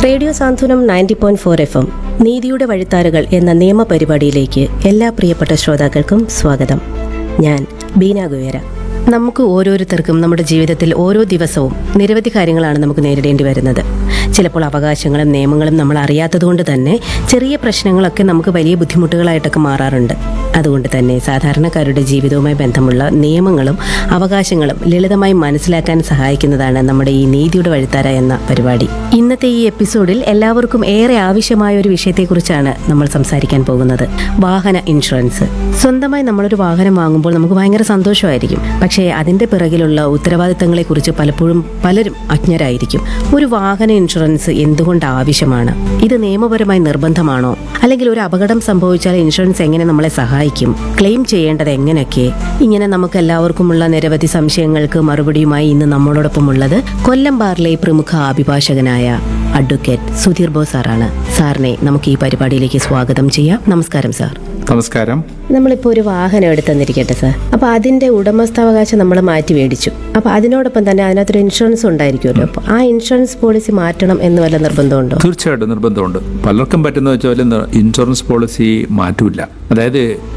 radio Santhwanam ninety point four F M നീതിയുടെ വഴിത്താരുകൾ എന്ന നിയമ പരിപാടിയിലേക്ക് എല്ലാ പ്രിയപ്പെട്ട ശ്രോതാക്കൾക്കും സ്വാഗതം ഞാൻ ബീന ഗുവേര നമുക്ക് ഓരോരുത്തർക്കും നമ്മുടെ ജീവിതത്തിൽ ഓരോ ദിവസവും നിരവധി കാര്യങ്ങളാണ് നമുക്ക് നേരിടേണ്ടി വരുന്നത് ചിലപ്പോൾ അവകാശങ്ങളും നിയമങ്ങളും നമ്മൾ അറിയാത്തതുകൊണ്ട് തന്നെ ചെറിയ പ്രശ്നങ്ങളൊക്കെ നമുക്ക് വലിയ ബുദ്ധിമുട്ടുകളായിട്ടൊക്കെ മാറാറുണ്ട് അതുകൊണ്ട് തന്നെ സാധാരണക്കാരുടെ ജീവിതവുമായി ബന്ധമുള്ള നിയമങ്ങളും അവകാശങ്ങളും ലളിതമായി മനസ്സിലാക്കാൻ സഹായിക്കുന്നതാണ് നമ്മുടെ ഈ നീതിയുടെ വഴിത്താര എന്ന പരിപാടി ഇന്നത്തെ ഈ എപ്പിസോഡിൽ എല്ലാവർക്കും ഏറെ ആവശ്യമായ ഒരു വിഷയത്തെക്കുറിച്ചാണ് നമ്മൾ സംസാരിക്കാൻ പോകുന്നത് വാഹന ഇൻഷുറൻസ് സ്വന്തമായി നമ്മളൊരു വാഹനം വാങ്ങുമ്പോൾ നമുക്ക് ഭയങ്കര സന്തോഷമായിരിക്കും പക്ഷേ അതിന്റെ പിറകിലുള്ള ഉത്തരവാദിത്തങ്ങളെക്കുറിച്ച് പലപ്പോഴും പലരും അജ്ഞരായിരിക്കും ഒരു വാഹന ഇൻഷുറൻസ് എന്തുകൊണ്ട് ആവശ്യമാണ് ഇത് നിയമപരമായി നിർബന്ധമാണോ അല്ലെങ്കിൽ ഒരു അപകടം സംഭവിച്ചാൽ ഇൻഷുറൻസ് എങ്ങനെ നമ്മളെ സഹായിക്കും ക്ലെയിം ചെയ്യേണ്ടത് എങ്ങനെയൊക്കെ ഇങ്ങനെ നമുക്ക് എല്ലാവർക്കുമുള്ള നിരവധി സംശയങ്ങൾക്ക് മറുപടിയുമായി ഇന്ന് നമ്മളോടൊപ്പം ഉള്ളത് കൊല്ലം ബാറിലെ പ്രമുഖ അഭിഭാഷകനായ അഡ്വക്കേറ്റ് സുധീർ ബോസ് സാറാണ് സാറിനെ നമുക്ക് ഈ പരിപാടിയിലേക്ക് സ്വാഗതം ചെയ്യാം നമസ്കാരം സാർ നമസ്കാരം നമ്മളിപ്പോൾ ഒരു വാഹനം എടുത്തെന്നിരിക്കട്ടെ സാർ അപ്പോൾ അതിന്റെ ഉടമസ്ഥാവകാശം നമ്മൾ മാറ്റി മേടിച്ചു അപ്പോൾ അതിനോടൊപ്പം തന്നെ അതിനകത്തൊരു ഇൻഷുറൻസ് ഉണ്ടായിരിക്കുമല്ലോ അപ്പോൾ ആ ഇൻഷുറൻസ് പോളിസി മാറ്റണം എന്ന് വല്ല നിർബന്ധമുണ്ടോ തീർച്ചയായിട്ടും നിർബന്ധമുണ്ട് പലർക്കും പറ്റുന്ന വെച്ചാൽ ഇൻഷുറൻസ് പോളിസി മാറ്റൂല അതായത്